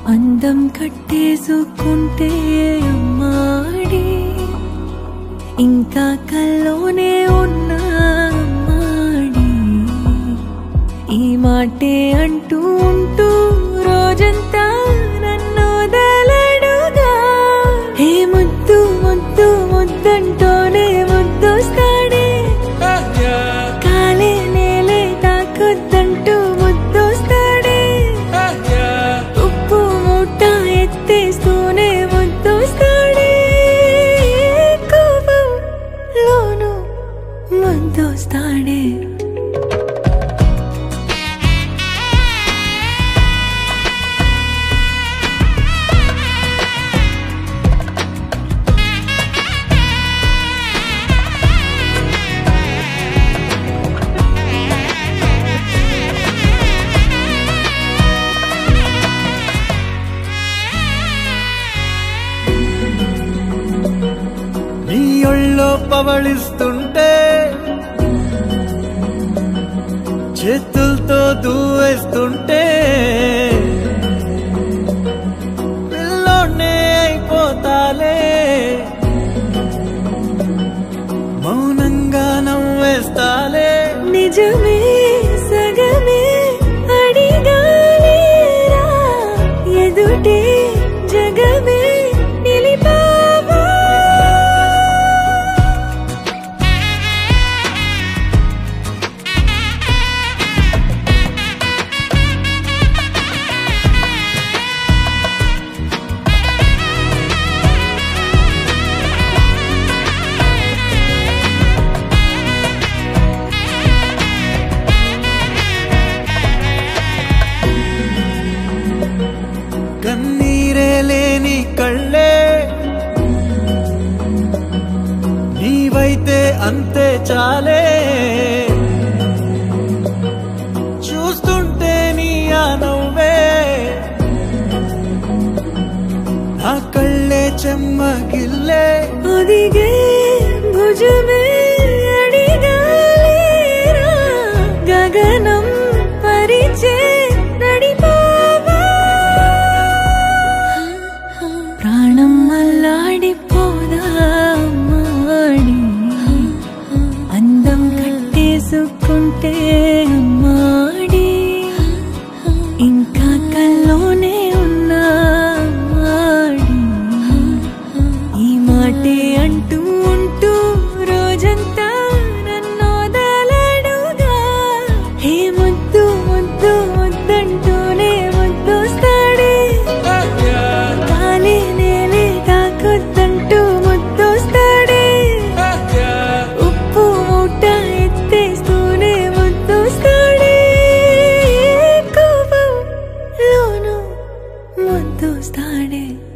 అందం కట్టేసుకుంటే అమ్మాడి ఇంకా కల్లోనే ఉన్నా అమ్మాడి ఈ మాటే అంటూ ఉంటూ రోజంతా నన్ను వదలడుగా హే ముద్దు ముద్దు ముద్దంటూనే ముద్దొస్తాడే కాలే నేలే తాకొద్దంటూ ముద్దొస్తాడే ఉప్పు మూట ఎత్తేస్తూనే ముద్దొస్తాడే కోపంలోను ముద్దొస్తాడే నీ ఒళ్ళో పవళిస్తుంటే చేతులతో దూవేస్తుంటే పిల్లోనే అయిపోతాలే మౌనంగా నవ్వేస్తాలే నిజమే సగమే అడిగాలేరా ఎదుటే జగమే నిలిపావా కన్నీరే లేని కళ్ళే నీవైతే అంతే చాలే చూస్తుంటే నీ ఆ నవ్వే నా కళ్ళే చెమ్మగిల్లే ఒదిగే భుజమే అడిగాలేరా గగనం పరిచే నడిపావా ప్రాణం అల్లాడిపోదా అమ్మాడి అందం కట్టేసుకుంటే అమ్మాడి ఇంకా కల్లోనే ఉన్నా అమ్మాడి ఈ మాటే అంటూ ఉంటూ రోజంతా నన్ను వదలడుగా హే ముద్దు ముద్దు ముద్దంటూనే ముద్దొస్తాడే కాలే నేలే తాకొద్దంటూ ముద్దొస్తాడే ఉప్పు మూట ఎత్తేస్తూనే ముద్దొస్తాడే కోపంలోను ముద్దొస్తాడే